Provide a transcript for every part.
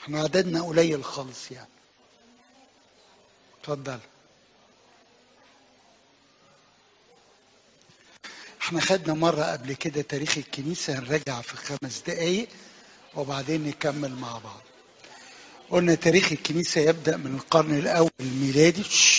احنا عددنا قليل خالص يعني اتفضل احنا خدنا مرة قبل كده تاريخ الكنيسة هنراجع في خمس دقايق وبعدين نكمل مع بعض قلنا تاريخ الكنيسة يبدأ من القرن الأول الميلادي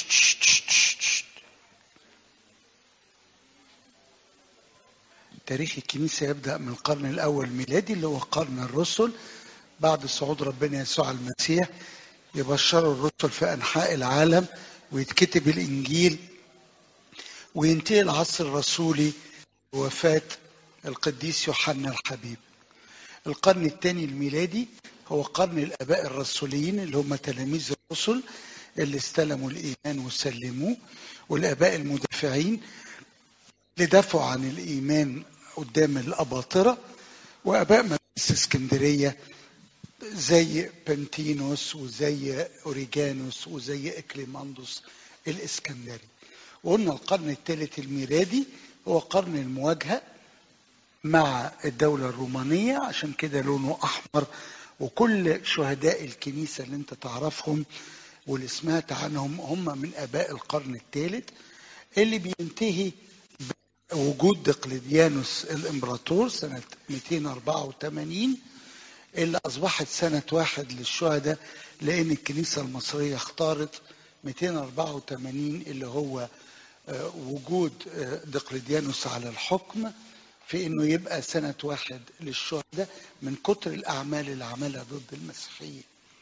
تاريخ الكنيسة يبدأ من القرن الأول الميلادي اللي هو قرن الرسل بعد صعود ربنا يسوع المسيح يبشروا الرسل في أنحاء العالم ويتكتب الإنجيل وينتهي العصر الرسولي بوفاة القديس يوحنا الحبيب القرن الثاني الميلادي هو قرن الآباء الرسوليين اللي هم تلاميذ الرسل اللي استلموا الإيمان وسلموه والآباء المدافعين اللي دافعوا عن الإيمان قدام الأباطرة وآباء مدرسة اسكندرية زي بنتينوس وزي أوريجانوس وزي إكليماندوس الإسكندري وقلنا القرن الثالث الميلادي هو قرن المواجهة مع الدولة الرومانية عشان كده لونه أحمر وكل شهداء الكنيسة اللي انت تعرفهم واللي سمعت عنهم هم من آباء القرن الثالث اللي بينتهي بوجود دقلديانوس الإمبراطور سنة 284 اللي أصبحت سنة واحد للشهداء لأن الكنيسة المصرية اختارت 284 اللي هو وجود دقلديانوس على الحكم في انه يبقى سنة واحد للشهداء من كتر الاعمال اللي عملها ضد المسيحيين.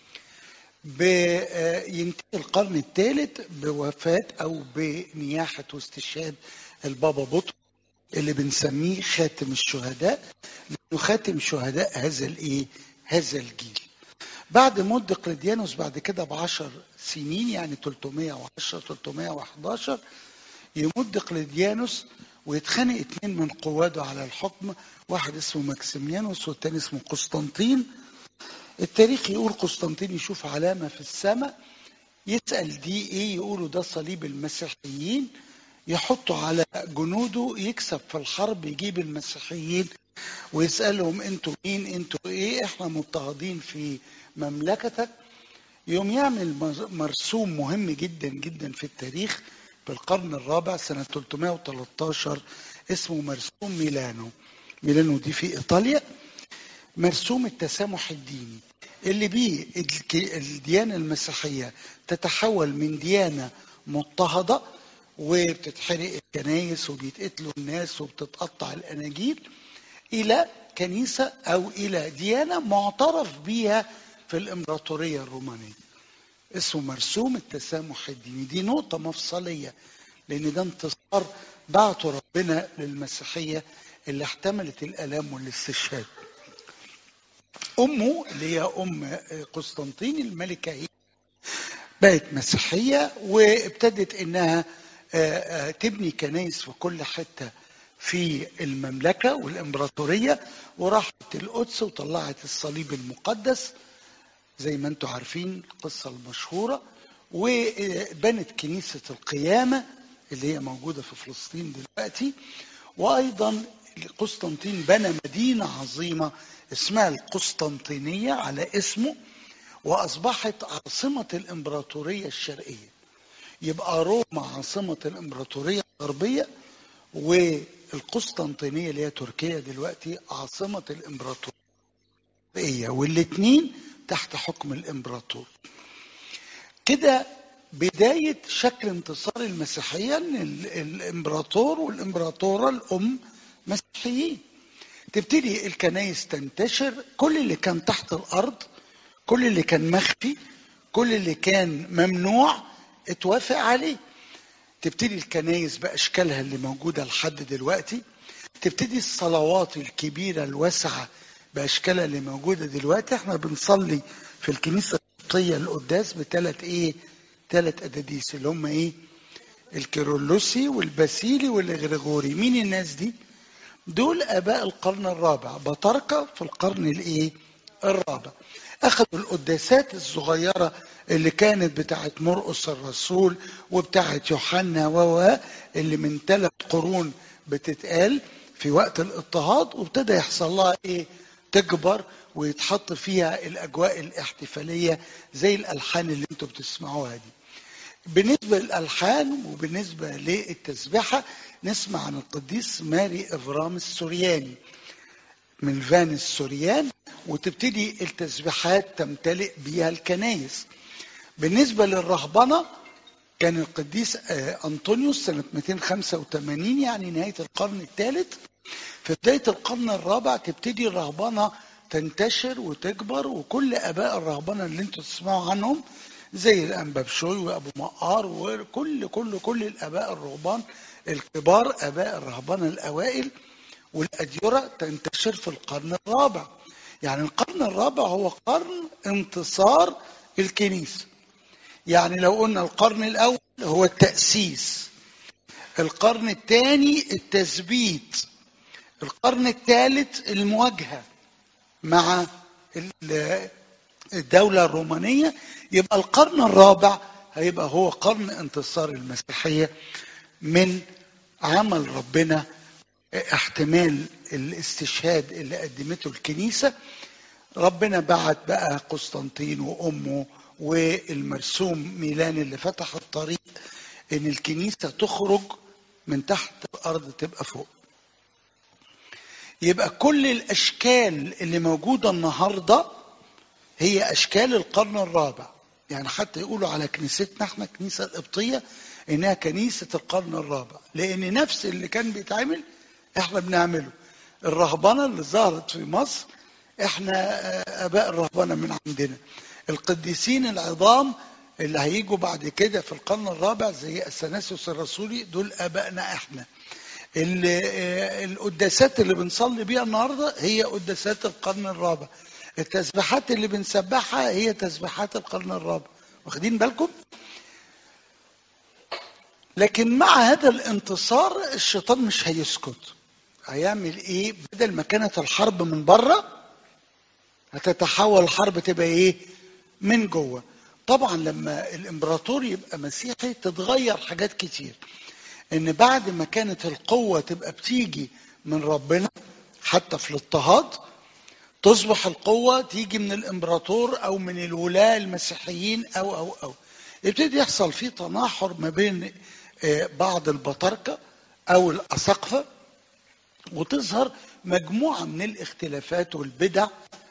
ينتهي القرن الثالث بوفاة او بنياحة واستشهاد البابا بطرس اللي بنسميه خاتم الشهداء لانه خاتم شهداء هذا الايه؟ هذا الجيل. بعد موت دقلديانوس بعد كده بعشر سنين يعني 310 311 يموت دقلديانوس ويتخانق اتنين من قواده على الحكم واحد اسمه ماكسيميانوس والتاني اسمه قسطنطين التاريخ يقول قسطنطين يشوف علامة في السماء يسأل دي ايه يقولوا ده صليب المسيحيين يحطوا على جنوده يكسب في الحرب يجيب المسيحيين ويسألهم انتوا مين انتوا ايه احنا مضطهدين في مملكتك يوم يعمل مرسوم مهم جدا جدا في التاريخ في القرن الرابع سنة 313 اسمه مرسوم ميلانو ميلانو دي في إيطاليا مرسوم التسامح الديني اللي بيه الديانة المسيحية تتحول من ديانة مضطهدة وبتتحرق الكنايس وبيتقتلوا الناس وبتتقطع الأناجيل إلى كنيسة أو إلى ديانة معترف بيها في الإمبراطورية الرومانية اسمه مرسوم التسامح الديني دي نقطة مفصلية لأن ده انتصار بعته ربنا للمسيحية اللي احتملت الآلام والاستشهاد أمه اللي هي أم قسطنطين الملكة هي بقت مسيحية وابتدت إنها تبني كنايس في كل حتة في المملكة والإمبراطورية وراحت القدس وطلعت الصليب المقدس زي ما انتم عارفين القصة المشهورة وبنت كنيسة القيامة اللي هي موجودة في فلسطين دلوقتي وأيضا قسطنطين بنى مدينة عظيمة اسمها القسطنطينية على اسمه وأصبحت عاصمة الإمبراطورية الشرقية يبقى روما عاصمة الإمبراطورية الغربية والقسطنطينية اللي هي تركيا دلوقتي عاصمة الإمبراطورية والاثنين تحت حكم الامبراطور كده بداية شكل انتصار المسيحية ان الامبراطور والامبراطورة الام مسيحيين تبتدي الكنايس تنتشر كل اللي كان تحت الارض كل اللي كان مخفي كل اللي كان ممنوع اتوافق عليه تبتدي الكنايس باشكالها اللي موجودة لحد دلوقتي تبتدي الصلوات الكبيرة الواسعة باشكالها اللي موجوده دلوقتي احنا بنصلي في الكنيسه القبطيه القداس بثلاث ايه؟ ثلاث اداديس اللي هم ايه؟ الكيرلسي والباسيلي والغريغوري مين الناس دي؟ دول اباء القرن الرابع بطاركه في القرن الايه؟ الرابع اخذوا القداسات الصغيره اللي كانت بتاعت مرقس الرسول وبتاعت يوحنا و اللي من ثلاث قرون بتتقال في وقت الاضطهاد وابتدى يحصل لها ايه؟ تكبر ويتحط فيها الاجواء الاحتفاليه زي الالحان اللي انتم بتسمعوها دي بالنسبه للالحان وبالنسبه للتسبيحه نسمع عن القديس ماري افرام السورياني من فان السوريان وتبتدي التسبيحات تمتلئ بها الكنايس بالنسبه للرهبنه كان القديس آه، أنطونيوس سنة 285 يعني نهاية القرن الثالث في بداية القرن الرابع تبتدي الرهبنة تنتشر وتكبر وكل آباء الرهبنة اللي انتوا تسمعوا عنهم زي الأنبا بشوي وأبو مقار وكل كل كل الآباء الرهبان الكبار آباء الرهبنة الأوائل والأديرة تنتشر في القرن الرابع يعني القرن الرابع هو قرن انتصار الكنيسة يعني لو قلنا القرن الأول هو التأسيس القرن الثاني التثبيت القرن الثالث المواجهة مع ال- الدولة الرومانية يبقى القرن الرابع هيبقى هو قرن انتصار المسيحية من عمل ربنا احتمال الاستشهاد اللي قدمته الكنيسة ربنا بعت بقى قسطنطين وأمه والمرسوم ميلان اللي فتح الطريق ان الكنيسة تخرج من تحت الارض تبقى فوق يبقى كل الاشكال اللي موجودة النهاردة هي اشكال القرن الرابع يعني حتى يقولوا على كنيستنا احنا الكنيسة القبطية انها كنيسة القرن الرابع لان نفس اللي كان بيتعمل احنا بنعمله الرهبنة اللي ظهرت في مصر احنا آه، اباء الرهبنة من عندنا القديسين العظام اللي هيجوا بعد كده في القرن الرابع زي اثناسيوس الرسولي دول ابائنا احنا ال- آه، القداسات اللي بنصلي بيها النهارده هي قداسات القرن الرابع التسبيحات اللي بنسبحها هي تسبيحات القرن الرابع واخدين بالكم لكن مع هذا الانتصار الشيطان مش هيسكت هيعمل ايه بدل ما كانت الحرب من بره هتتحول الحرب تبقى ايه من جوه طبعا لما الامبراطور يبقى مسيحي تتغير حاجات كتير ان بعد ما كانت القوه تبقى بتيجي من ربنا حتى في الاضطهاد تصبح القوه تيجي من الامبراطور او من الولاة المسيحيين او او او يبتدي يحصل فيه تناحر ما بين آه، بعض البطاركه او الاساقفه وتظهر مجموعه من الاختلافات والبدع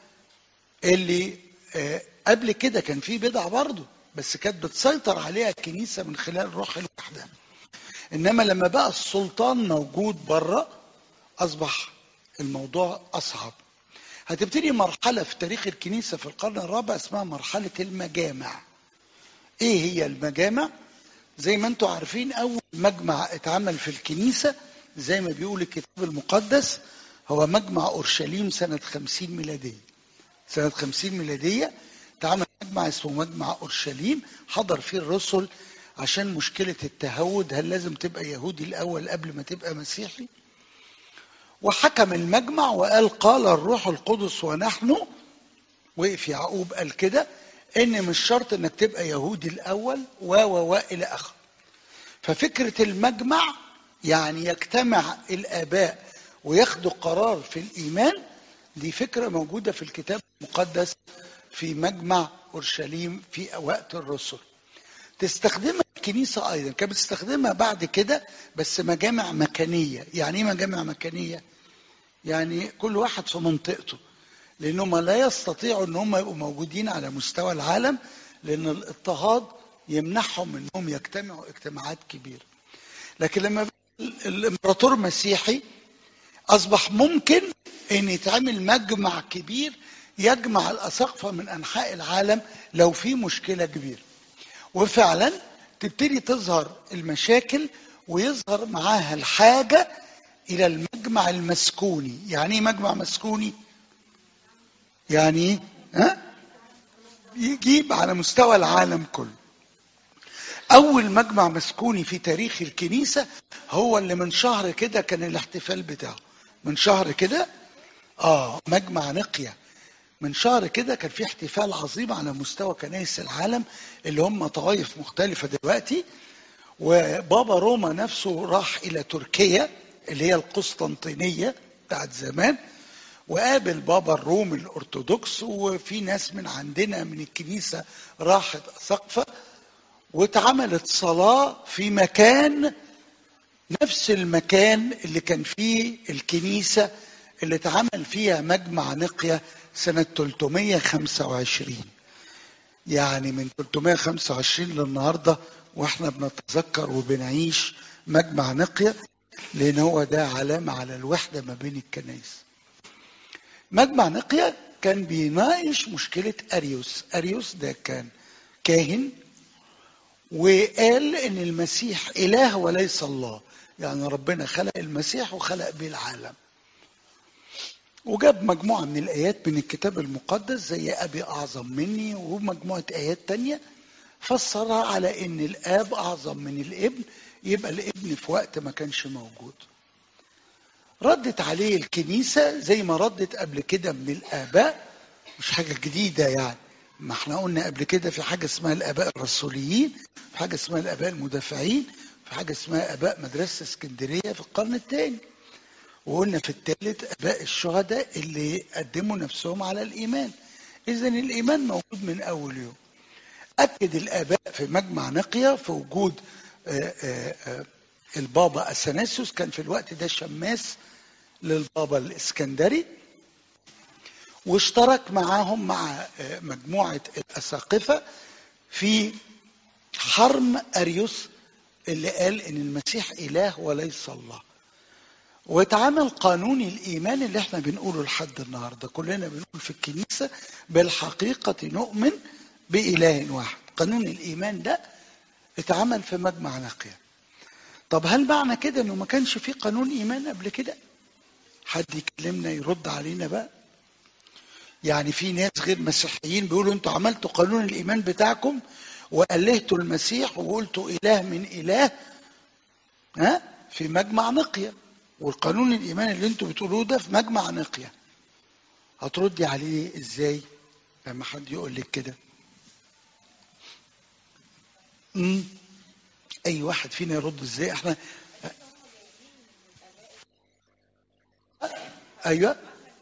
اللي آه، قبل كده كان في بدع برضه بس كانت بتسيطر عليها الكنيسه من خلال روح الوحده انما لما بقى السلطان موجود بره اصبح الموضوع اصعب هتبتدي مرحله في تاريخ الكنيسه في القرن الرابع اسمها مرحله المجامع ايه هي المجامع زي ما انتم عارفين اول مجمع اتعمل في الكنيسه زي ما بيقول الكتاب المقدس هو مجمع اورشليم سنه 50 ميلاديه سنه 50 ميلاديه اتعمل مجمع اسمه مجمع اورشليم حضر فيه الرسل عشان مشكله التهود هل لازم تبقى يهودي الاول قبل ما تبقى مسيحي وحكم المجمع وقال قال الروح القدس ونحن وقف يعقوب قال كده ان مش شرط انك تبقى يهودي الاول و و و الى اخره ففكره المجمع يعني يجتمع الاباء وياخدوا قرار في الايمان دي فكره موجوده في الكتاب المقدس في مجمع اورشليم في وقت الرسل تستخدمها الكنيسه ايضا كانت بتستخدمها بعد كده بس مجامع مكانيه يعني ايه مجامع مكانيه يعني كل واحد في منطقته لانهم لا يستطيعوا ان هم يبقوا موجودين على مستوى العالم لان الاضطهاد يمنعهم انهم يجتمعوا اجتماعات كبيره لكن لما الامبراطور مسيحي اصبح ممكن ان يتعمل مجمع كبير يجمع الاساقفه من انحاء العالم لو في مشكله كبيره وفعلا تبتدي تظهر المشاكل ويظهر معاها الحاجه الى المجمع المسكوني يعني ايه مجمع مسكوني يعني ايه ها يجيب على مستوى العالم كله اول مجمع مسكوني في تاريخ الكنيسه هو اللي من شهر كده كان الاحتفال بتاعه من شهر كده اه مجمع نقيه من شهر كده كان في احتفال عظيم على مستوى كنائس العالم اللي هم طوائف مختلفه دلوقتي وبابا روما نفسه راح الى تركيا اللي هي القسطنطينيه بتاعت زمان وقابل بابا الروم الأرثوذكس وفي ناس من عندنا من الكنيسة راحت سقفة واتعملت صلاة في مكان نفس المكان اللي كان فيه الكنيسة اللي اتعمل فيها مجمع نقية سنة 325 يعني من 325 للنهاردة واحنا بنتذكر وبنعيش مجمع نقية لأن هو ده علامة على الوحدة ما بين الكنائس مجمع نقية كان بيناقش مشكلة أريوس أريوس ده كان كاهن وقال ان المسيح اله وليس الله يعني ربنا خلق المسيح وخلق به العالم وجاب مجموعة من الآيات من الكتاب المقدس زي أبي أعظم مني ومجموعة آيات تانية فسرها على إن الآب أعظم من الابن يبقى الابن في وقت ما كانش موجود ردت عليه الكنيسة زي ما ردت قبل كده من الآباء مش حاجة جديدة يعني ما احنا قلنا قبل كده في حاجة اسمها الآباء الرسوليين في حاجة اسمها الآباء المدافعين في حاجة اسمها آباء مدرسة اسكندرية في القرن الثاني وقلنا في الثالث آباء الشهداء اللي قدموا نفسهم على الإيمان إذا الإيمان موجود من أول يوم أكد الآباء في مجمع نقية في وجود آآ آآ البابا أثناسيوس كان في الوقت ده شماس للبابا الإسكندري واشترك معاهم مع مجموعة الأساقفة في حرم أريوس اللي قال إن المسيح إله وليس الله واتعمل قانون الإيمان اللي احنا بنقوله لحد النهاردة كلنا بنقول في الكنيسة بالحقيقة نؤمن بإله واحد قانون الإيمان ده اتعمل في مجمع نقية طب هل معنى كده انه ما كانش في قانون ايمان قبل كده حد يكلمنا يرد علينا بقى يعني في ناس غير مسيحيين بيقولوا انتوا عملتوا قانون الايمان بتاعكم والهتوا المسيح وقلتوا اله من اله ها في مجمع نقيه والقانون الايمان اللي انتوا بتقولوه ده في مجمع نقيه هتردي عليه ازاي لما حد يقول لك كده امم اي واحد فينا يرد ازاي احنا ايوه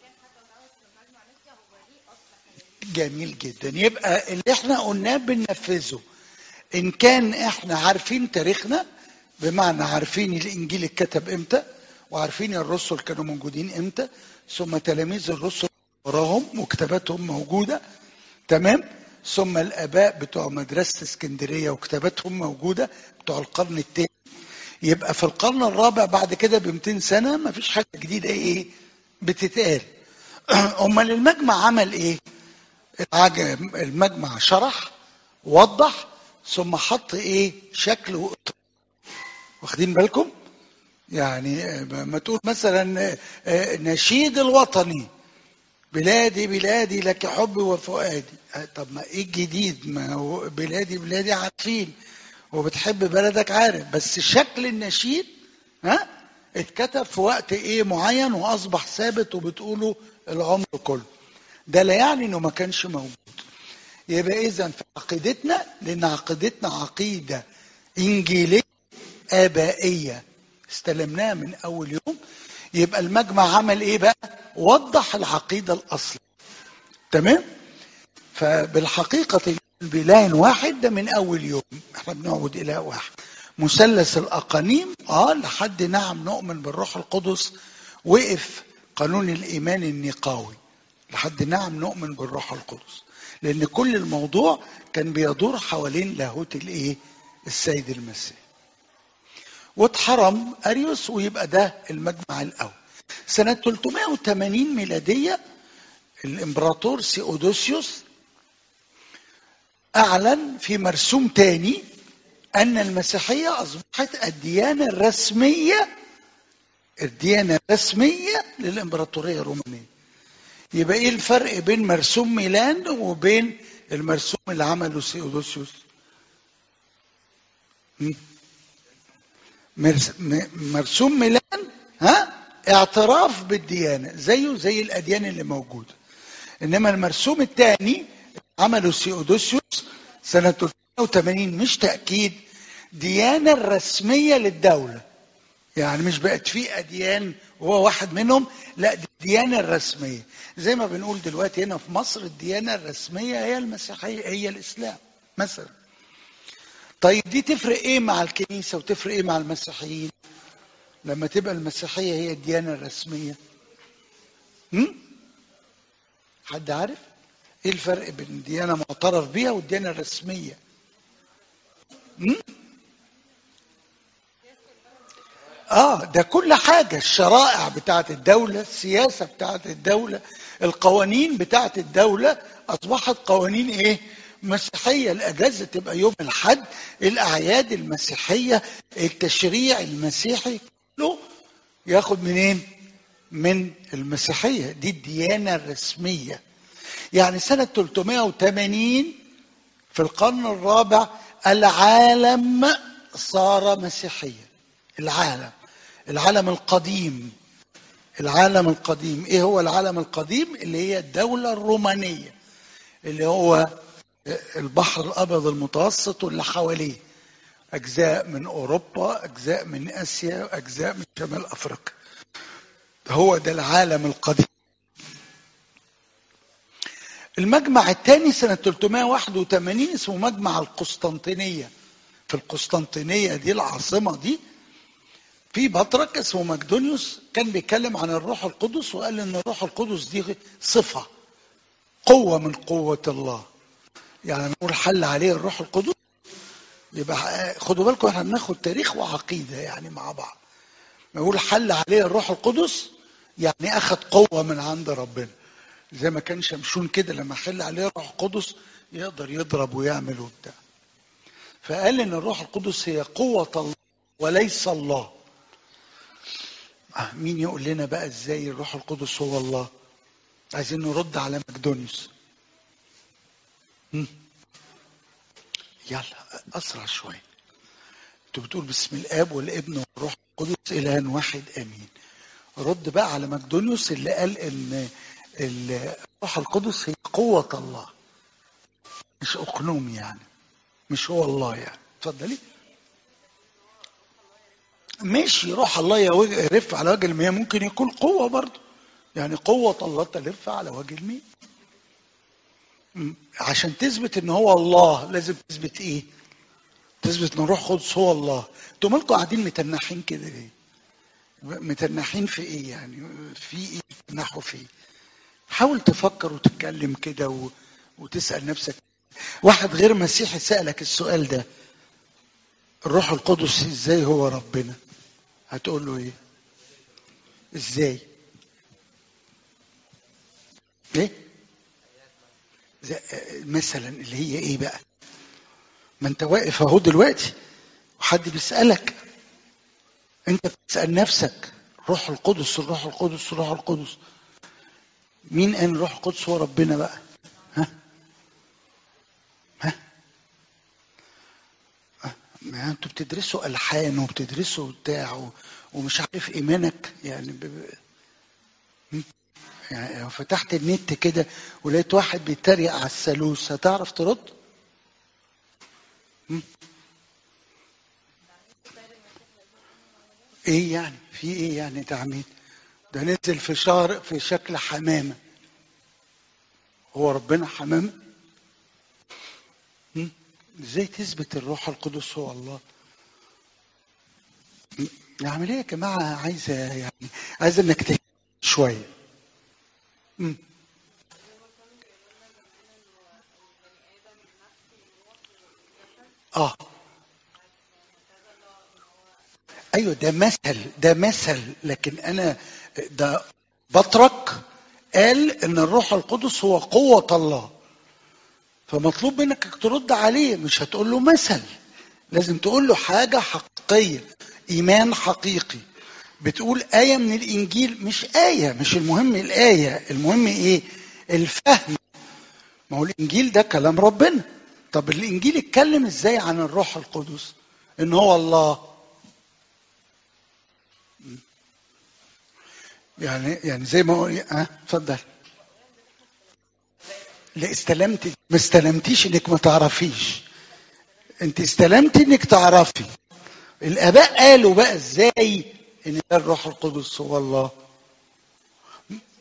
جميل جدا يبقى اللي احنا قلناه بننفذه ان كان احنا عارفين تاريخنا بمعنى عارفين الانجيل اتكتب امتى وعارفين الرسل كانوا موجودين امتى ثم تلاميذ الرسل وراهم وكتاباتهم موجوده تمام ثم الاباء بتوع مدرسه اسكندريه وكتاباتهم موجوده بتوع القرن الثاني يبقى في القرن الرابع بعد كده ب 200 سنه ما فيش حاجه جديده ايه بتتقال امال المجمع عمل ايه المجمع شرح وضح ثم حط ايه شكل وإطار واخدين بالكم يعني ما تقول مثلا نشيد الوطني بلادي بلادي لك حبي وفؤادي طب ما ايه الجديد ما هو بلادي بلادي عارفين وبتحب بلدك عارف بس شكل النشيد ها اتكتب في وقت ايه معين واصبح ثابت وبتقوله العمر كله ده لا يعني انه ما كانش موجود يبقى اذا في عقيدتنا لان عقيدتنا عقيده انجيليه ابائيه استلمناها من اول يوم يبقى المجمع عمل ايه بقى وضح العقيده الاصليه تمام فبالحقيقه بإله واحد ده من أول يوم احنا بنعبد إله واحد مثلث الأقانيم اه لحد نعم نؤمن بالروح القدس وقف قانون الإيمان النقاوي لحد نعم نؤمن بالروح القدس لأن كل الموضوع كان بيدور حوالين لاهوت الإيه السيد المسيح واتحرم أريوس ويبقى ده المجمع الأول سنة 380 ميلادية الإمبراطور سيودوسيوس أعلن في مرسوم تاني أن المسيحية أصبحت الديانة الرسمية الديانة الرسمية للإمبراطورية الرومانية يبقى إيه الفرق بين مرسوم ميلان وبين المرسوم اللي عمله سيودوسيوس مرسوم ميلان ها اعتراف بالديانة زيه زي الأديان اللي موجودة إنما المرسوم الثاني عمله سيودوسيوس سنة 380 مش تأكيد ديانة الرسمية للدولة يعني مش بقت في أديان وهو واحد منهم لا دي الديانة الرسمية زي ما بنقول دلوقتي هنا في مصر الديانة الرسمية هي المسيحية هي الإسلام مثلا طيب دي تفرق ايه مع الكنيسة وتفرق ايه مع المسيحيين لما تبقى المسيحية هي الديانة الرسمية هم؟ حد عارف ايه الفرق بين الديانة معترف بيها والديانة الرسمية هم؟ اه ده كل حاجة الشرائع بتاعت الدولة السياسة بتاعت الدولة القوانين بتاعت الدولة أصبحت قوانين إيه مسيحية الأجازة تبقى يوم الحد الأعياد المسيحية التشريع المسيحي كله ياخد منين من المسيحية دي الديانة الرسمية يعني سنة 380 في القرن الرابع العالم صار مسيحيا العالم العالم القديم العالم القديم ايه هو العالم القديم اللي هي الدولة الرومانية اللي هو البحر الابيض المتوسط واللي حواليه اجزاء من اوروبا اجزاء من اسيا اجزاء من شمال افريقيا هو ده العالم القديم المجمع الثاني سنة 381 اسمه مجمع القسطنطينية في القسطنطينية دي العاصمة دي في بطرك اسمه مقدونيوس كان بيتكلم عن الروح القدس وقال ان الروح القدس دي صفة قوة من قوة الله يعني نقول حل عليه الروح القدس يبقى خدوا بالكم احنا بناخد تاريخ وعقيدة يعني مع بعض نقول حل عليه الروح القدس يعني اخذ قوة من عند ربنا زي ما كان شمشون كده لما حل عليه الروح القدس يقدر يضرب ويعمل وبتاع فقال ان الروح القدس هي قوة الله وليس الله مين يقول لنا بقى ازاي الروح القدس هو الله عايزين نرد على مقدونيوس يلا اسرع شويه انتوا بتقول باسم الاب والابن والروح القدس اله واحد امين رد بقى على مقدونيوس اللي قال ان الروح القدس هي قوة الله مش أقنوم يعني مش هو الله يعني اتفضلي ماشي روح الله يرف على وجه المياه ممكن يكون قوة برضه يعني قوة الله تلف على وجه المياه عشان تثبت ان هو الله لازم تثبت ايه تثبت ان الروح القدس هو الله انتوا مالكم قاعدين متنحين كده ليه متنحين في ايه يعني في ايه تنحوا في ايه حاول تفكر وتتكلم كده و... وتسال نفسك واحد غير مسيحي سالك السؤال ده الروح القدس ازاي هو ربنا هتقول له ايه ازاي ايه مثلا اللي هي ايه بقى ما انت واقف اهو دلوقتي وحد بيسالك انت بتسال نفسك روح القدس الروح القدس الروح القدس مين قال الروح القدس هو ربنا بقى ها ها ما انتوا بتدرسوا الحان وبتدرسوا بتاع ومش عارف ايمانك يعني ب... يعني لو فتحت النت كده ولقيت واحد بيتريق على الثالوث هتعرف ترد؟ ايه يعني؟ في ايه يعني تعميد؟ ده نزل في شهر في شكل حمامه هو ربنا حمامه؟ ازاي تثبت الروح القدس هو الله؟ العمليه يا جماعه عايزه يعني عايزه انك تهتم شويه مم. اه ايوه ده مثل ده مثل لكن انا ده بطرك قال ان الروح القدس هو قوة الله فمطلوب منك ترد عليه مش هتقول له مثل لازم تقول له حاجة حقيقية إيمان حقيقي بتقول آية من الإنجيل مش آية مش المهم الآية المهم إيه الفهم ما هو الإنجيل ده كلام ربنا طب الإنجيل اتكلم إزاي عن الروح القدس إن هو الله يعني يعني زي ما هو اه اتفضل لا استلمت ما استلمتيش انك ما تعرفيش انت استلمت انك تعرفي الاباء قالوا بقى ازاي ان ده الروح القدس هو الله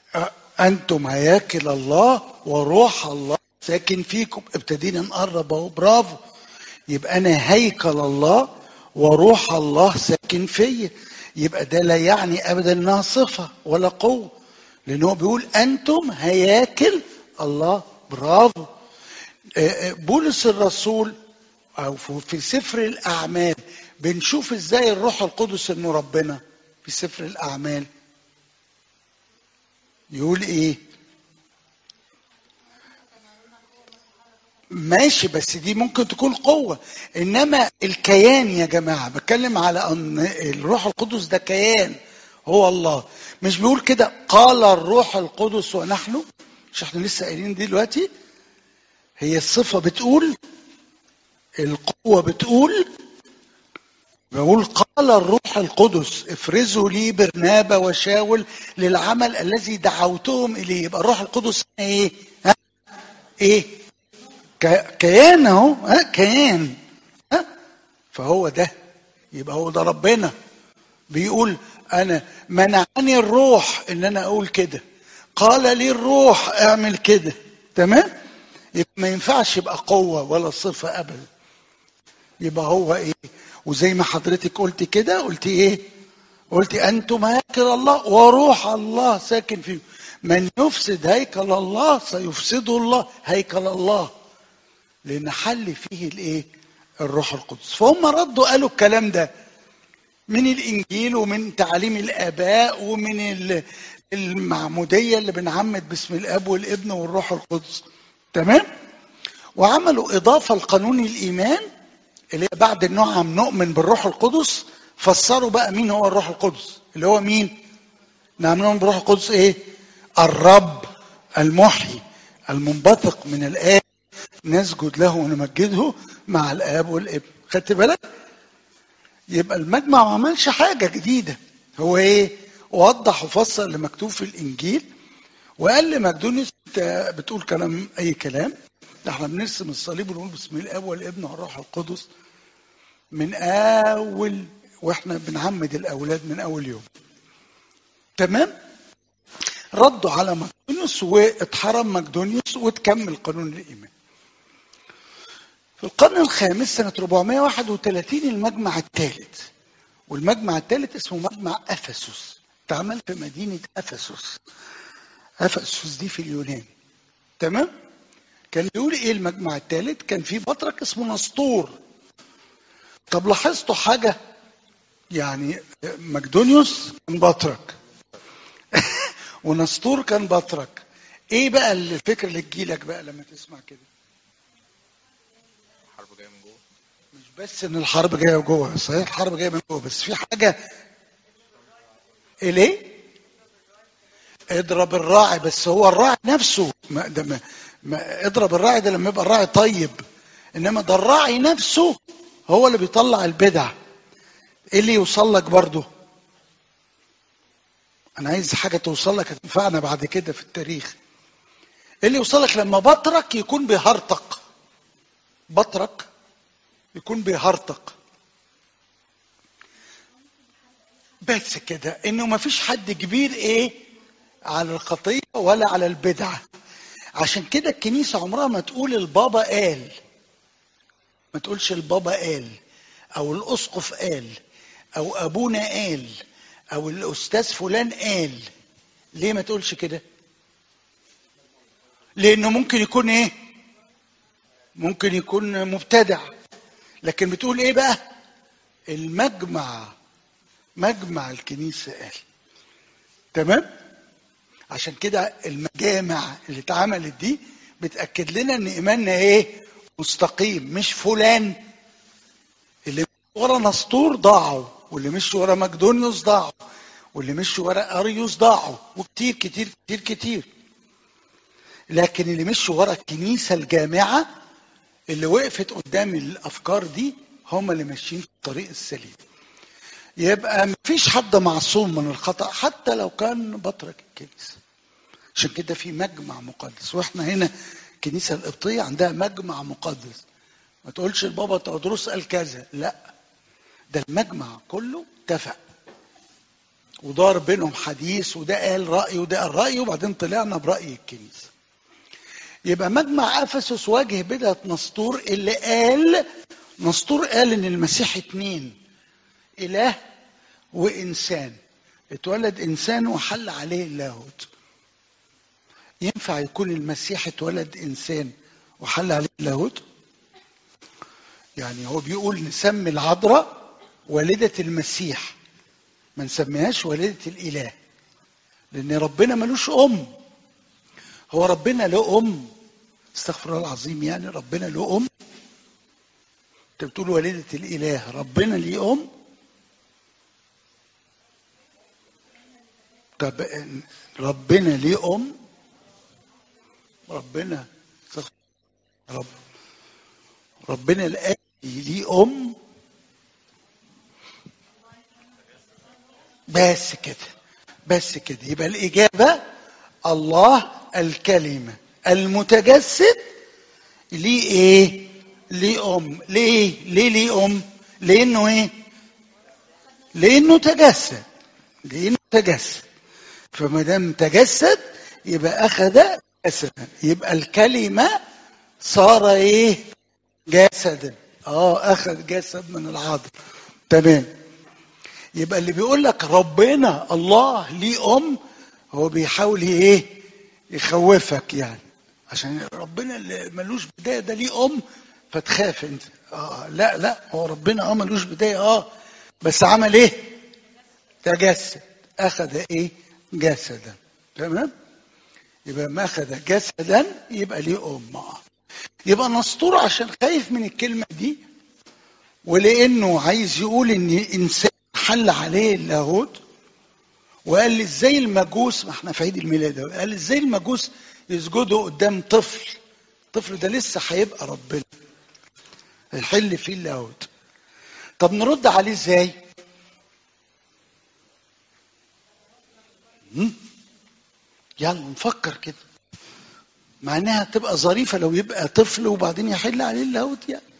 انتم هياكل الله وروح الله ساكن فيكم ابتدينا نقرب اهو برافو يبقى انا هيكل الله وروح الله ساكن فيا يبقى ده لا يعني ابدا انها صفه ولا قوه لان هو بيقول انتم هياكل الله برافو بولس الرسول او في سفر الاعمال بنشوف ازاي الروح القدس انه ربنا في سفر الاعمال يقول ايه ماشي بس دي ممكن تكون قوة إنما الكيان يا جماعة بتكلم على أن الروح القدس ده كيان هو الله مش بيقول كده قال الروح القدس ونحن مش احنا لسه قايلين دلوقتي هي الصفة بتقول القوة بتقول بقول قال الروح القدس افرزوا لي برنابا وشاول للعمل الذي دعوتهم اليه يبقى الروح القدس ايه ها ايه كيان اهو ها كيان ها فهو ده يبقى هو ده ربنا بيقول انا منعني الروح ان انا اقول كده قال لي الروح اعمل كده تمام يبقى ما ينفعش يبقى قوه ولا صفه ابدا يبقى هو ايه وزي ما حضرتك قلت كده قلت ايه قلت انتم هيكل الله وروح الله ساكن فيكم من يفسد هيكل الله سيفسده الله هيكل الله لان حل فيه الايه الروح القدس فهم ردوا قالوا الكلام ده من الانجيل ومن تعاليم الاباء ومن المعموديه اللي بنعمد باسم الاب والابن والروح القدس تمام وعملوا اضافه لقانون الايمان اللي هي بعد النعم نؤمن بالروح القدس فسروا بقى مين هو الروح القدس اللي هو مين نعم نؤمن بالروح القدس ايه الرب المحيي المنبثق من الاب نسجد له ونمجده مع الاب والابن خدت بالك يبقى المجمع ما عملش حاجه جديده هو ايه وضح وفسر اللي مكتوب في الانجيل وقال لمقدونيوس انت بتقول كلام اي كلام ده احنا بنرسم الصليب ونقول بسم الاب والابن والروح القدس من اول واحنا بنعمد الاولاد من اول يوم تمام ردوا على مقدونيوس واتحرم مقدونيوس وتكمل قانون الايمان في القرن الخامس سنة 431 المجمع الثالث والمجمع الثالث اسمه مجمع أفسس اتعمل في مدينة أفسس أفسس دي في اليونان تمام كان بيقول ايه المجمع الثالث كان في بطرك اسمه نسطور طب لاحظتوا حاجة يعني مقدونيوس كان بطرك ونسطور كان بطرك ايه بقى الفكرة اللي تجيلك بقى لما تسمع كده الحرب جايه من جوه مش بس ان الحرب جايه جوه صحيح الحرب جايه من جوه بس في حاجه ايه ليه؟ اضرب الراعي بس هو الراعي نفسه ما ده ما ما اضرب الراعي ده لما يبقى الراعي طيب انما ده الراعي نفسه هو اللي بيطلع البدع ايه اللي يوصل لك برضه انا عايز حاجه توصل لك هتنفعنا بعد كده في التاريخ ايه اللي يوصل لك لما بطرك يكون بيهرطق بطرك يكون بيهرطق بس كده انه ما فيش حد كبير ايه على الخطيه ولا على البدعه عشان كده الكنيسه عمرها ما تقول البابا قال ما تقولش البابا قال او الاسقف قال او ابونا قال او الاستاذ فلان قال ليه ما تقولش كده لانه ممكن يكون ايه ممكن يكون مبتدع لكن بتقول ايه بقى المجمع مجمع الكنيسة قال تمام عشان كده المجامع اللي اتعملت دي بتأكد لنا ان ايماننا ايه مستقيم مش فلان اللي ورا نسطور ضاعوا واللي مش ورا مقدونيوس ضاعوا واللي مش ورا اريوس ضاعوا وكتير كتير كتير كتير لكن اللي مش ورا الكنيسة الجامعة اللي وقفت قدام الافكار دي هم اللي ماشيين في الطريق السليم يبقى مفيش حد معصوم من الخطا حتى لو كان بطرك الكنيسه عشان كده في مجمع مقدس واحنا هنا الكنيسه القبطيه عندها مجمع مقدس ما تقولش البابا تودروس قال كذا لا ده المجمع كله اتفق ودار بينهم حديث وده قال رأي وده قال رأي وبعدين طلعنا برأي الكنيسة يبقى مجمع أفسس واجه بدعة نسطور اللي قال نسطور قال إن المسيح اتنين إله وإنسان اتولد إنسان وحل عليه اللاهوت ينفع يكون المسيح اتولد إنسان وحل عليه اللاهوت يعني هو بيقول نسمي العذراء والدة المسيح ما نسميهاش والدة الإله لأن ربنا ملوش أم هو ربنا له أم استغفر الله العظيم يعني ربنا له أم أنت بتقول والدة الإله ربنا ليه أم طب ربنا ليه أم ربنا استغفر رب ربنا الآب ليه أم بس كده بس كده يبقى الإجابة الله الكلمة المتجسد ليه إيه؟ ليه أم ليه؟ ليه ليه أم؟ لأنه إيه؟ لأنه تجسد لأنه تجسد فما دام تجسد يبقى أخذ جسدا يبقى الكلمة صار إيه؟ جسدا اه اخذ جسد من العذراء تمام يبقى اللي بيقول لك ربنا الله ليه ام هو بيحاول ايه يخوفك يعني عشان ربنا اللي ملوش بدايه ده ليه ام فتخاف انت اه لا لا هو ربنا اه ملوش بدايه اه بس عمل ايه تجسد اخذ ايه جسدا تمام يبقى ما اخذ جسدا يبقى ليه ام اه يبقى نسطور عشان خايف من الكلمة دي ولأنه عايز يقول إن إنسان حل عليه اللاهوت وقال لي ازاي المجوس ما احنا في عيد الميلاد قال لي ازاي المجوس يسجدوا قدام طفل الطفل ده لسه هيبقى ربنا هيحل فيه اللاهوت طب نرد عليه ازاي؟ يلا نفكر كده مع انها تبقى ظريفه لو يبقى طفل وبعدين يحل عليه اللاهوت يعني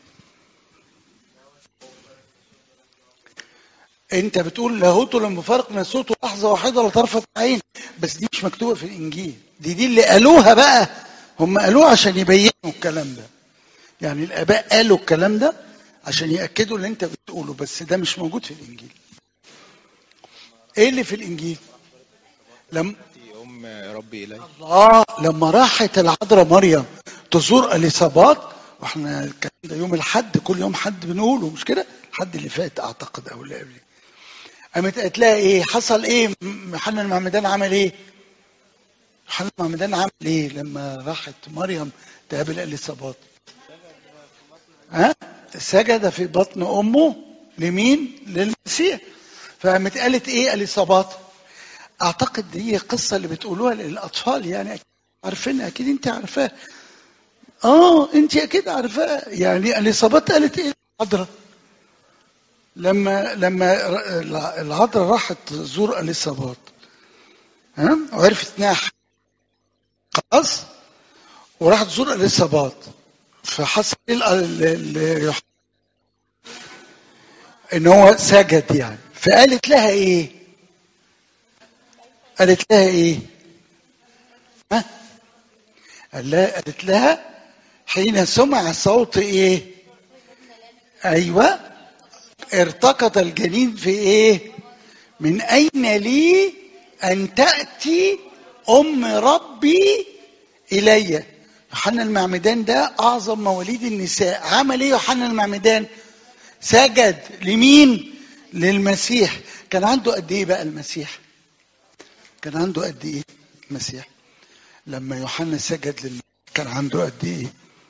انت بتقول لاهوته لما فرق من صوته لحظه واحده لطرفه عين بس دي مش مكتوبه في الانجيل دي دي اللي قالوها بقى هم قالوها عشان يبينوا الكلام ده يعني الاباء قالوا الكلام ده عشان ياكدوا اللي انت بتقوله بس ده مش موجود في الانجيل ايه اللي في الانجيل لم ام ربي الي الله لما راحت العذراء مريم تزور اليصابات واحنا الكلام ده يوم الحد كل يوم حد بنقوله مش كده الحد اللي فات اعتقد او اللي قبل قامت قالت لها ايه حصل ايه يوحنا المعمدان عمل ايه يوحنا المعمدان عمل ايه لما راحت مريم تقابل اليصابات ها سجد في بطن امه لمين للمسيح فقامت قالت ايه اليصابات اعتقد دي قصه اللي بتقولوها للاطفال يعني أكيد عارفينها اكيد انت عارفاها اه انت اكيد عارفاها يعني اليصابات قالت ايه العذراء لما لما العذراء راحت تزور اليصابات ها وعرفت انها خلاص وراحت تزور اليصابات فحصل ال ان هو سجد يعني فقالت لها ايه قالت لها ايه ها قال لها قالت لها حين سمع صوت ايه ايوه ارتقط الجنين في ايه من اين لي ان تاتي ام ربي الي يوحنا المعمدان ده اعظم مواليد النساء عمل ايه يوحنا المعمدان سجد لمين للمسيح كان عنده قد ايه بقى المسيح كان عنده قد ايه المسيح لما يوحنا سجد للمسيح كان عنده قد ايه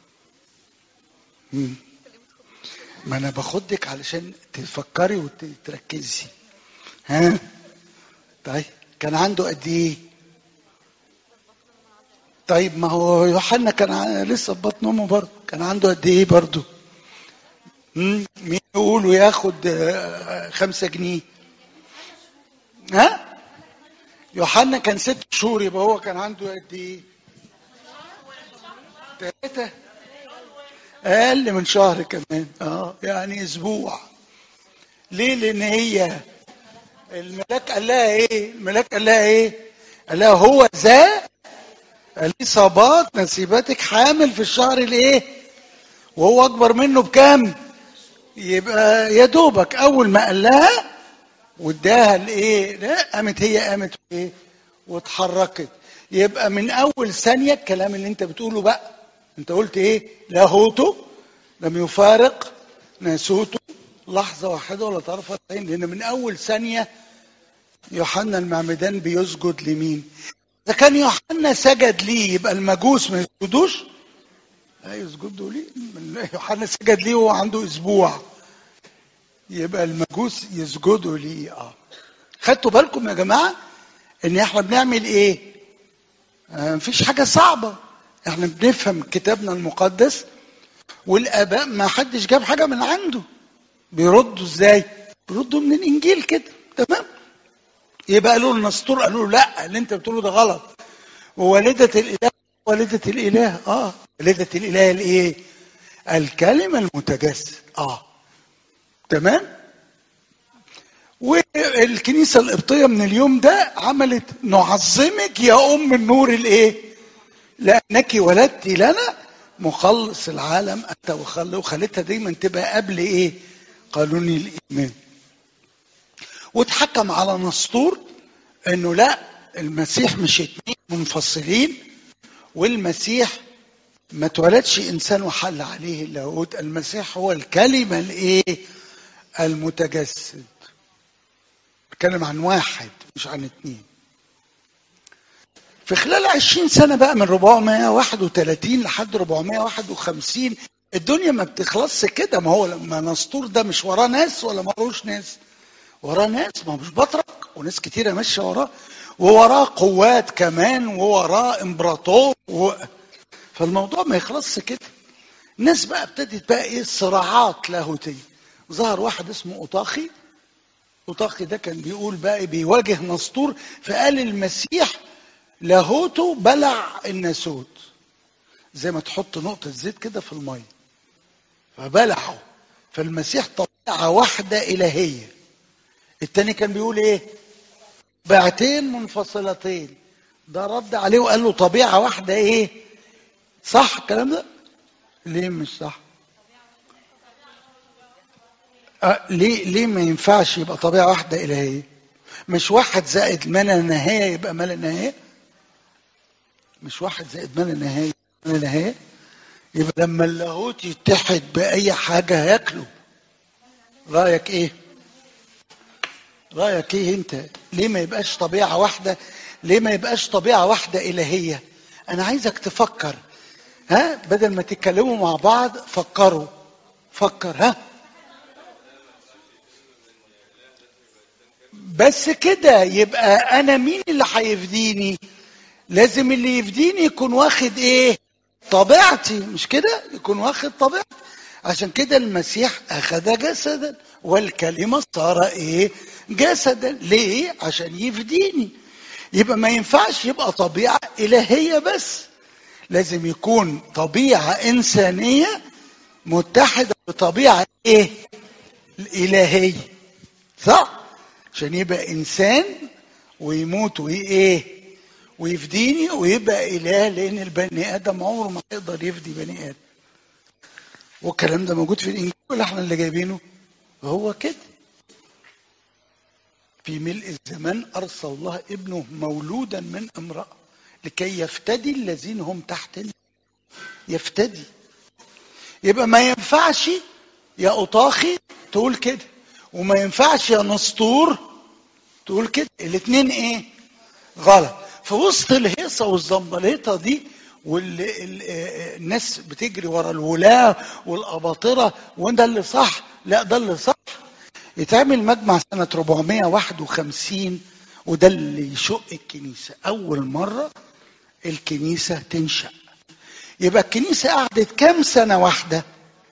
مم. ما انا باخدك علشان تفكري وتركزي ها طيب كان عنده قد ايه طيب ما هو يوحنا كان لسه في بطن امه برضه كان عنده قد ايه برضه مين يقول وياخد خمسة جنيه ها يوحنا كان ست شهور يبقى هو كان عنده قد ايه ثلاثة أقل من شهر كمان اه يعني أسبوع ليه؟ لأن هي الملاك قال لها ايه الملاك قال لها ايه قال لها هو ذا اليصابات نسيبتك حامل في الشهر الايه وهو اكبر منه بكام يبقى يا دوبك اول ما قال لها واداها الايه لا قامت هي قامت ايه واتحركت يبقى من اول ثانيه الكلام اللي انت بتقوله بقى انت قلت ايه لاهوته لم يفارق ناسوته لحظه واحده ولا طرفه عين لان من اول ثانيه يوحنا المعمدان بيسجد لمين اذا كان يوحنا سجد ليه يبقى المجوس ما يسجدوش لا يسجدوا ليه يوحنا سجد ليه وهو عنده اسبوع يبقى المجوس يسجدوا ليه اه خدتوا بالكم يا جماعه ان احنا بنعمل ايه آه مفيش حاجه صعبه احنا بنفهم كتابنا المقدس والاباء ما حدش جاب حاجه من عنده بيردوا ازاي بيردوا من الانجيل كده تمام يبقى قالوا له نسطور قالوا له لا اللي انت بتقوله ده غلط ووالده الاله والده الاله اه والده الاله الايه الكلمه المتجسد اه تمام والكنيسة القبطية من اليوم ده عملت نعظمك يا أم النور الإيه؟ لأنك ولدت لنا مخلص العالم أنت وخل وخلتها دايما تبقى قبل إيه؟ قانون الإيمان. واتحكم على نسطور إنه لا المسيح مش اتنين منفصلين والمسيح ما اتولدش إنسان وحل عليه اللاهوت المسيح هو الكلمة الإيه؟ المتجسد بتكلم عن واحد مش عن اتنين في خلال عشرين سنة بقى من 431 لحد 451 الدنيا ما بتخلصش كده ما هو لما نسطور ده مش وراه ناس ولا مالوش ناس وراه ناس ما هو مش بطرك وناس كتيرة ماشية وراه ووراه قوات كمان ووراه امبراطور و... فالموضوع ما يخلصش كده الناس بقى ابتدت بقى ايه صراعات لاهوتيه ظهر واحد اسمه اوطاخي اوطاخي ده كان بيقول بقى بيواجه نسطور فقال المسيح لاهوته بلع الناسوت زي ما تحط نقطة زيت كده في المية فبلعه فالمسيح طبيعة واحدة إلهية التاني كان بيقول ايه طبيعتين منفصلتين ده رد عليه وقال له طبيعة واحدة ايه صح الكلام ده ليه مش صح أه ليه ليه ما ينفعش يبقى طبيعه واحده الهيه مش واحد زائد ما لا نهايه يبقى ما لا نهايه مش واحد زائد ما لا نهايه ما لا نهايه يبقى لما اللاهوت يتحد باي حاجه هياكله رايك ايه رايك ايه انت ليه ما يبقاش طبيعه واحده ليه ما يبقاش طبيعه واحده الهيه انا عايزك تفكر ها بدل ما تتكلموا مع بعض فكروا فكر ها بس كده يبقى انا مين اللي هيفديني لازم اللي يفديني يكون واخد ايه طبيعتي مش كده يكون واخد طبيعتي عشان كده المسيح اخذ جسدا والكلمه صار ايه جسدا ليه عشان يفديني يبقى ما ينفعش يبقى طبيعه الهيه بس لازم يكون طبيعه انسانيه متحده بطبيعه ايه الالهيه صح عشان يبقى انسان ويموت وايه ويفديني ويبقى اله لان البني ادم عمره ما يقدر يفدي بني ادم والكلام ده موجود في الانجيل ولا احنا اللي جايبينه هو كده في ملء الزمان ارسل الله ابنه مولودا من امراه لكي يفتدي الذين هم تحت يفتدي يبقى ما ينفعش يا اوطاخي تقول كده وما ينفعش يا نسطور تقول كده الاثنين ايه غلط في وسط الهيصه والزنبليطه دي والناس بتجري ورا الولاة والأباطرة وده اللي صح لا ده اللي صح يتعمل مجمع سنة 451 وده اللي يشق الكنيسة أول مرة الكنيسة تنشأ يبقى الكنيسة قعدت كام سنة واحدة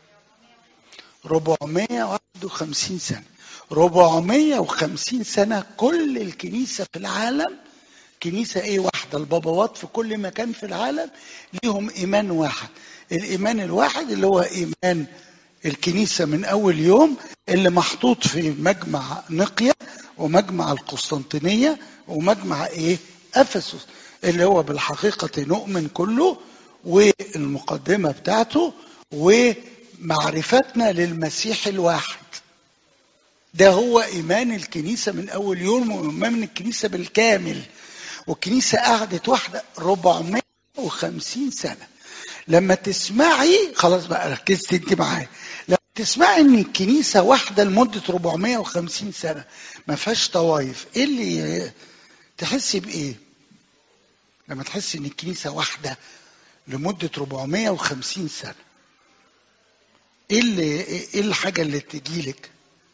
451 سنة 450 سنة كل الكنيسة في العالم كنيسة ايه واحدة البابوات في كل مكان في العالم ليهم ايمان واحد الايمان الواحد اللي هو ايمان الكنيسة من اول يوم اللي محطوط في مجمع نقية ومجمع القسطنطينية ومجمع ايه افسس اللي هو بالحقيقة نؤمن كله والمقدمة بتاعته ومعرفتنا للمسيح الواحد ده هو ايمان الكنيسة من اول يوم وايمان الكنيسة بالكامل والكنيسة قعدت واحدة 450 سنة لما تسمعي خلاص بقى ركزت انت معايا لما تسمعي ان الكنيسة واحدة لمدة 450 سنة ما فيهاش طوايف ايه اللي تحسي بايه لما تحسي ان الكنيسة واحدة لمدة 450 سنة ايه اللي ايه الحاجة اللي تجيلك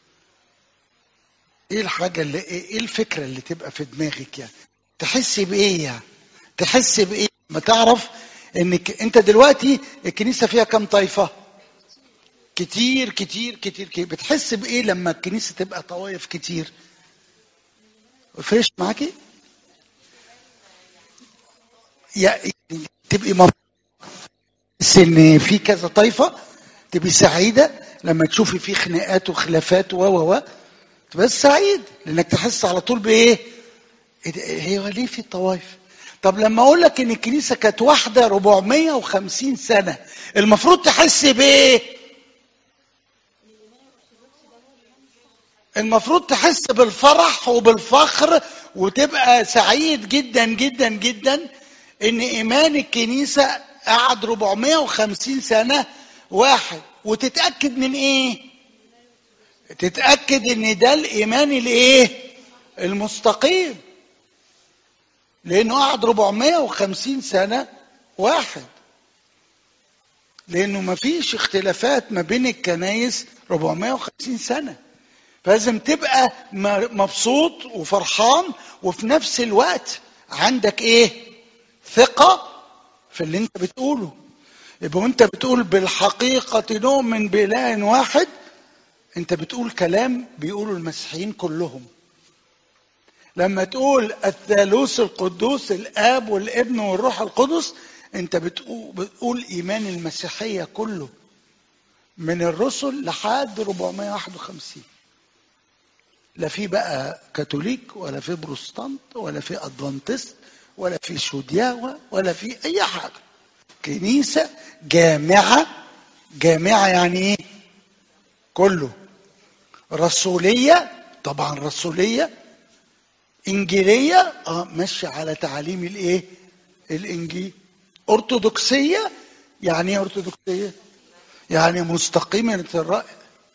ايه الحاجة اللي ايه الفكرة اللي تبقى في دماغك يعني تحسي بايه يعني تحسي بايه ما تعرف انك انت دلوقتي الكنيسة فيها كم طائفة كتير كتير كتير كتير بتحس بايه لما الكنيسة تبقى طوائف كتير فريش معاكي يعني تبقي مبسوطة ان في كذا طائفة تبقي سعيدة لما تشوفي في خناقات وخلافات و و و تبقى سعيد لانك تحس على طول بايه هي ليه في طوائف طب لما اقول لك ان الكنيسه كانت واحده 450 سنه المفروض تحس بايه المفروض تحس بالفرح وبالفخر وتبقى سعيد جدا جدا جدا ان ايمان الكنيسه قعد 450 سنه واحد وتتاكد من ايه تتاكد ان ده الايمان الايه المستقيم لانه قعد 450 سنه واحد لانه ما فيش اختلافات ما بين الكنايس 450 سنه فلازم تبقى مبسوط وفرحان وفي نفس الوقت عندك ايه ثقه في اللي انت بتقوله يبقى وانت بتقول بالحقيقه نؤمن باله واحد انت بتقول كلام بيقوله المسيحيين كلهم لما تقول الثالوث القدوس الاب والابن والروح القدس انت بتقول, بتقول ايمان المسيحيه كله من الرسل لحد 451 لا في بقى كاثوليك ولا في بروستانت ولا في ادفانتست ولا في شودياوة ولا في اي حاجه كنيسه جامعه جامعه يعني ايه كله رسوليه طبعا رسوليه انجيليه اه ماشيه على تعاليم الايه الانجيل ارثوذكسيه يعني ايه ارثوذكسيه يعني مستقيمه الراي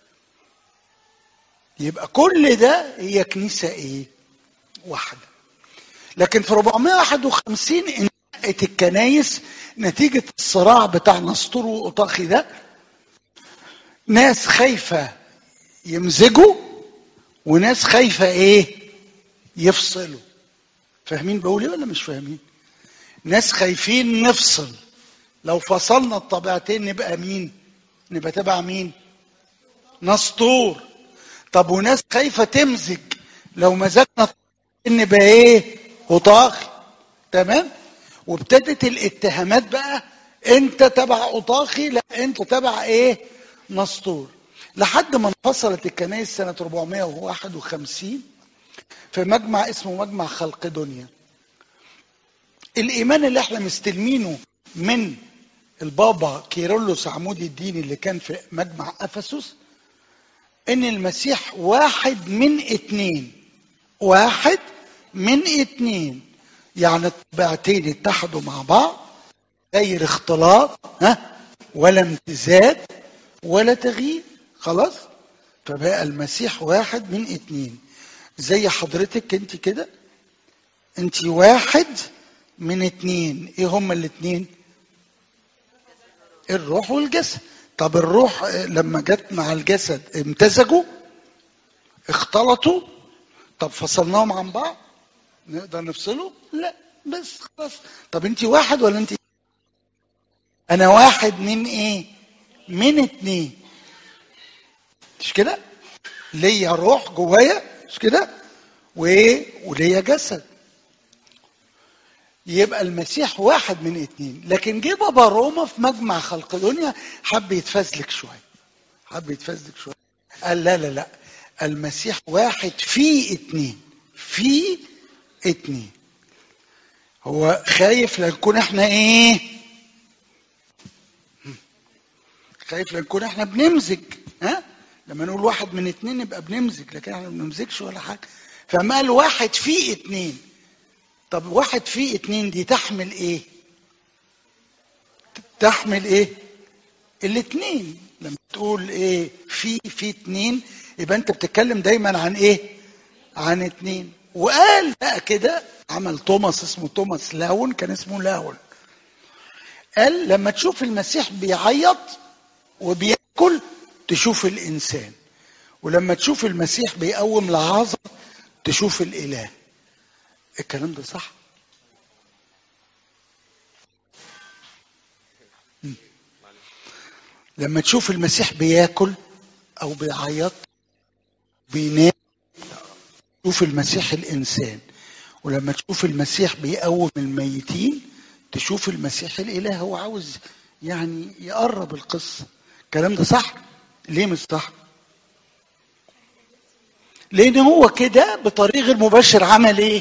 يبقى كل ده هي كنيسه ايه واحده لكن في 451 انشأت الكنايس نتيجه الصراع بتاع نسطور واوطاخي ده ناس خايفه يمزجوا وناس خايفه ايه يفصلوا فاهمين بقول ايه ولا مش فاهمين ناس خايفين نفصل لو فصلنا الطبيعتين نبقى مين نبقى تبع مين نسطور طب وناس خايفه تمزج لو مزجنا نبقى ايه قطاخي تمام وابتدت الاتهامات بقى انت تبع قطاخي لا انت تبع ايه نسطور لحد ما انفصلت الكنائس سنه 451 في مجمع اسمه مجمع خلق دنيا الايمان اللي احنا مستلمينه من البابا كيرلس عمود الدين اللي كان في مجمع افسس ان المسيح واحد من اتنين واحد من اتنين يعني الطبيعتين اتحدوا مع بعض غير اختلاط ها ولا امتزاج ولا تغيير خلاص فبقى المسيح واحد من اتنين زي حضرتك انت كده انت واحد من اتنين ايه هما الاتنين الروح والجسد طب الروح لما جت مع الجسد امتزجوا اختلطوا طب فصلناهم عن بعض نقدر نفصله لا بس خلاص طب انت واحد ولا انت انا واحد من ايه من اتنين مش كده ليا روح جوايا مش كده وايه وليا جسد يبقى المسيح واحد من اتنين لكن جه بابا روما في مجمع خلق دنيا حب يتفزلك شويه حب يتفزلك شويه قال لا لا لا المسيح واحد في اتنين في اتنين هو خايف لنكون احنا ايه خايف لنكون احنا بنمزج ها لما نقول واحد من اتنين يبقى بنمزج لكن احنا ما بنمزجش ولا حاجه فما قال واحد في اتنين طب واحد في اتنين دي تحمل ايه تحمل ايه الاتنين لما تقول ايه في في اتنين يبقى انت بتتكلم دايما عن ايه عن اتنين وقال بقى كده عمل توماس اسمه توماس لاون كان اسمه لاون قال لما تشوف المسيح بيعيط وبياكل تشوف الانسان ولما تشوف المسيح بيقوم لعازر تشوف الاله الكلام ده صح مم. لما تشوف المسيح بياكل او بيعيط بينام تشوف المسيح الانسان ولما تشوف المسيح بيقوم الميتين تشوف المسيح الاله هو عاوز يعني يقرب القصه الكلام ده صح ليه مش صح لان هو كده بطريق غير مباشر عمل ايه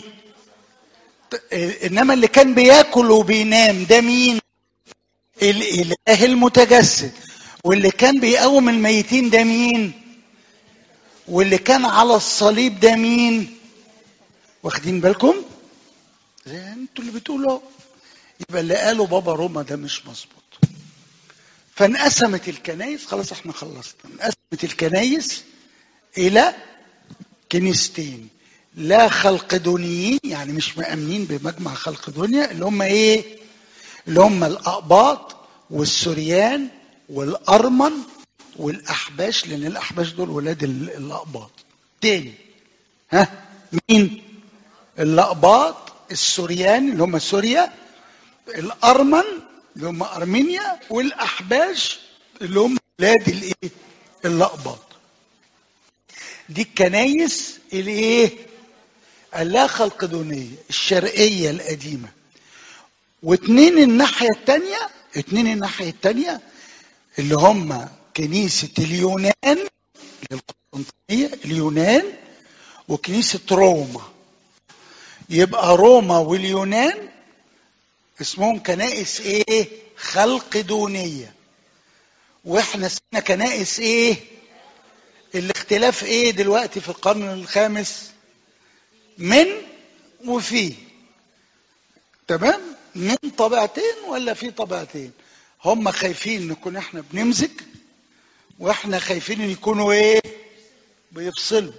انما اللي كان بياكل وبينام ده مين الاله المتجسد واللي كان بيقوم الميتين ده مين واللي كان على الصليب ده مين واخدين بالكم زي انتوا اللي بتقولوا يبقى اللي قاله بابا روما ده مش مظبوط فانقسمت الكنايس خلاص احنا خلصنا انقسمت الكنايس الى كنيستين لا خلقدونيين يعني مش مأمنين بمجمع خلقدونيا اللي هم ايه اللي هم الأقباط والسوريان والأرمن والأحباش لأن الأحباش دول ولاد الأقباط تاني ها مين الأقباط السوريان اللي هم سوريا الأرمن اللي هم أرمينيا والأحباش اللي هم ولاد الإيه الأقباط دي الكنايس الايه اللا خلقدونية الشرقية القديمة واتنين الناحية التانية اتنين الناحية التانية اللي هم كنيسة اليونان القسطنطينية اليونان وكنيسة روما يبقى روما واليونان اسمهم كنائس ايه خلقدونية واحنا اسمنا كنائس ايه الاختلاف ايه دلوقتي في القرن الخامس من وفي تمام من طبيعتين ولا في طبيعتين هم خايفين نكون احنا بنمزج واحنا خايفين ان يكونوا ايه بيفصلوا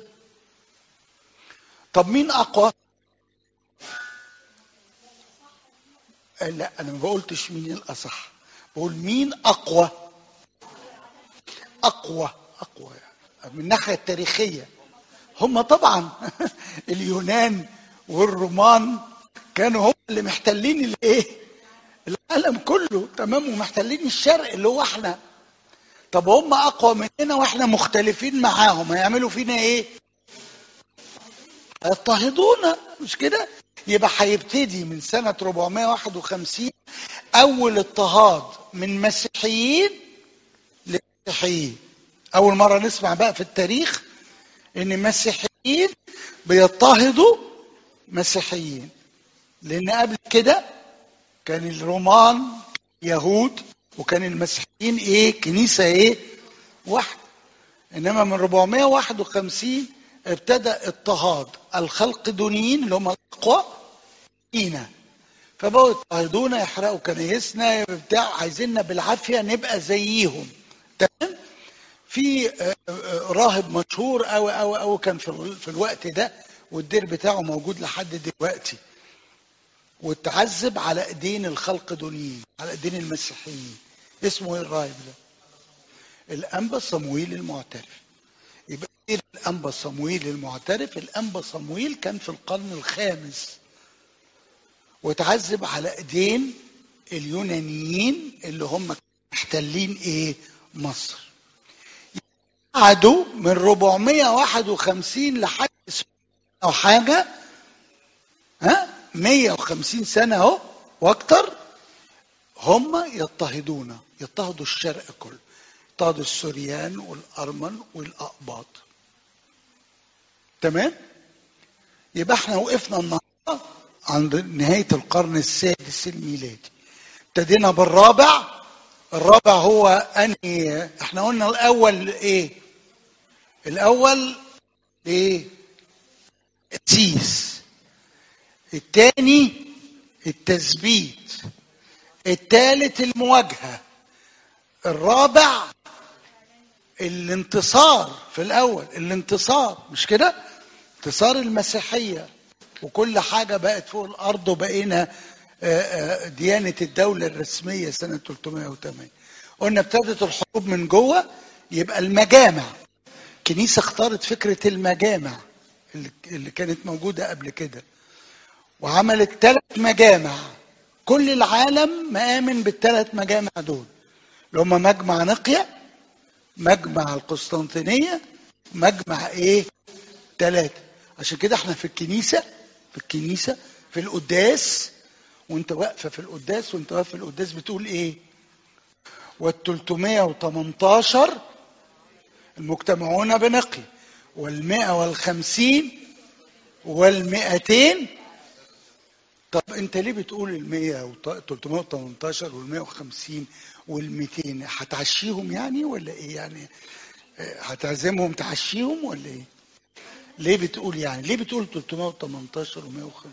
طب مين اقوى لا انا ما بقولتش مين الاصح بقول مين اقوى اقوى اقوى يعني من الناحيه التاريخيه هم طبعا اليونان والرومان كانوا هم اللي محتلين الايه العالم كله تمام ومحتلين الشرق اللي هو احنا طب هم اقوى مننا واحنا مختلفين معاهم هيعملوا فينا ايه هيضطهدونا مش كده يبقى هيبتدي من سنة 451 أول اضطهاد من مسيحيين لمسيحيين أول مرة نسمع بقى في التاريخ إن مسيحيين بيضطهدوا مسيحيين لأن قبل كده كان الرومان يهود وكان المسيحيين إيه كنيسة إيه واحدة إنما من 451 ابتدى اضطهاد الخلقدونيين اللي هم الاقوى فينا فبقوا يضطهدونا يحرقوا كنايسنا بتاع عايزيننا بالعافيه نبقى زيهم تمام في راهب مشهور قوي قوي قوي كان في في الوقت ده والدير بتاعه موجود لحد دلوقتي واتعذب على ايدين الخلقدونيين على ايدين المسيحيين اسمه ايه الراهب ده؟ الانبا صمويل المعترف يبقى الانبا صمويل المعترف الانبا صمويل كان في القرن الخامس وتعذب على ايدين اليونانيين اللي هم محتلين ايه مصر قعدوا من 451 لحد او حاجه ها 150 سنه اهو واكتر هم يضطهدونا يضطهدوا الشرق كله اضطهدوا السوريان والارمن والاقباط تمام يبقى احنا وقفنا النهارده عند نهايه القرن السادس الميلادي ابتدينا بالرابع الرابع هو انهي احنا قلنا الاول ايه الاول ايه التسيس الثاني التثبيت الثالث المواجهه الرابع الانتصار في الاول الانتصار مش كده انتصار المسيحيه وكل حاجه بقت فوق الارض وبقينا آه، آه، ديانه الدوله الرسميه سنه 308 قلنا ابتدت الحروب من جوه يبقى المجامع الكنيسه اختارت فكره المجامع اللي اللي كانت موجوده قبل كده وعملت ثلاث مجامع كل العالم مآمن بالثلاث مجامع دول اللي هم مجمع نقيا مجمع القسطنطينية مجمع ايه ثلاثة عشان كده احنا في الكنيسة في الكنيسة في القداس وانت واقفة في القداس وانت واقف في القداس بتقول ايه وال 318 المجتمعون بنقي والمئة والخمسين والمئتين طب انت ليه بتقول المية و 318 والمئة وخمسين والمئتين هتعشيهم يعني ولا ايه يعني اه، هتعزمهم تعشيهم ولا ايه ليه بتقول يعني ليه بتقول 318 و105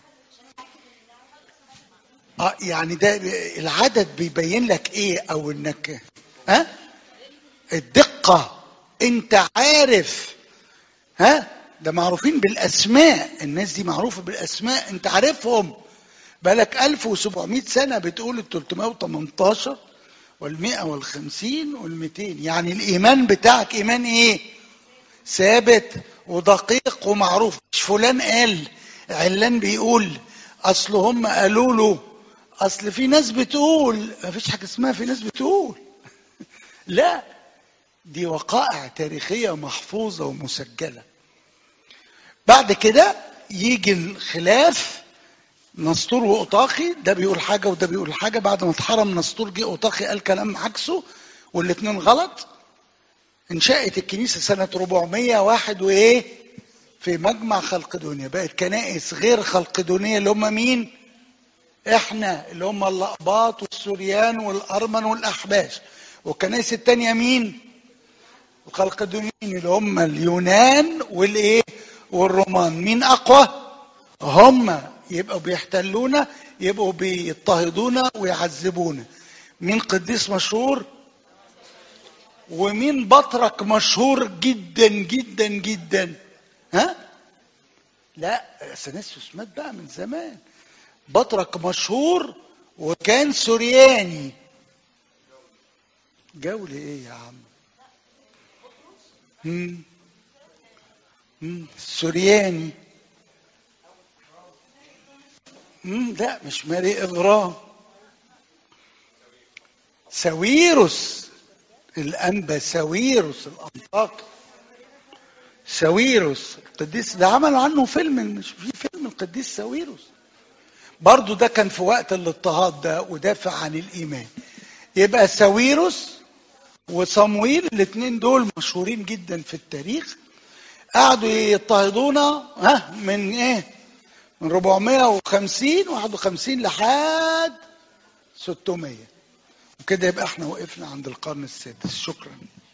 اه يعني ده العدد بيبين لك ايه او انك ها الدقة انت عارف ها ده معروفين بالاسماء الناس دي معروفة بالاسماء انت عارفهم بقالك 1700 سنة بتقول ال 318 والمئة والخمسين والمئتين يعني الإيمان بتاعك إيمان إيه ثابت ودقيق ومعروف مش فلان قال علان بيقول أصل هم قالوا له أصل في ناس بتقول مفيش حاجة اسمها في ناس بتقول لا دي وقائع تاريخية محفوظة ومسجلة بعد كده يجي الخلاف نسطور وأوطاخي ده بيقول حاجة وده بيقول حاجة بعد ما اتحرم نسطور جه أوطاخي قال كلام عكسه والاتنين غلط انشأت الكنيسة سنة 401 وإيه في مجمع خلقدونيا بقت كنائس غير خلقدونية اللي هم مين احنا اللي هم الأقباط والسوريان والأرمن والأحباش والكنائس التانية مين الخلقدونيين اللي هم اليونان والايه والرومان مين اقوى هم يبقوا بيحتلونا يبقوا بيضطهدونا ويعذبونا مين قديس مشهور ومين بطرك مشهور جدا جدا جدا ها لا اثناسيوس مات بقى من زمان بطرك مشهور وكان سورياني جولة ايه يا عم مم. مم. سورياني مم. لا مش ماري ابرام ساويروس الانبا ساويروس الانطاكي ساويروس القديس ده عملوا عنه فيلم مش في فيلم القديس ساويروس برضو ده كان في وقت الاضطهاد ده ودافع عن الايمان يبقى ساويروس وصمويل الاثنين دول مشهورين جدا في التاريخ قعدوا يضطهدونا ها من ايه من 450 51 لحد 600 وكده يبقى احنا وقفنا عند القرن السادس شكرا